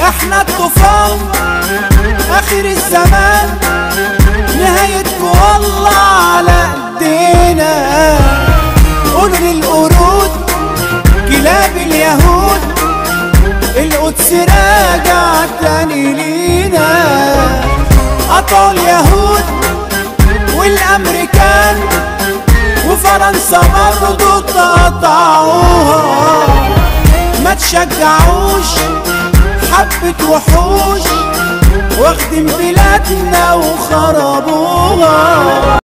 احنا الطوفان اخر الزمان نهايتكم والله على ايدينا قولوا للقرود كلاب اليهود القدس راجع تاني لينا قطعوا اليهود والامريكان وفرنسا برضو تقطعوها ما تشجعوش حبة وحوش واخدين بلادنا وخربوها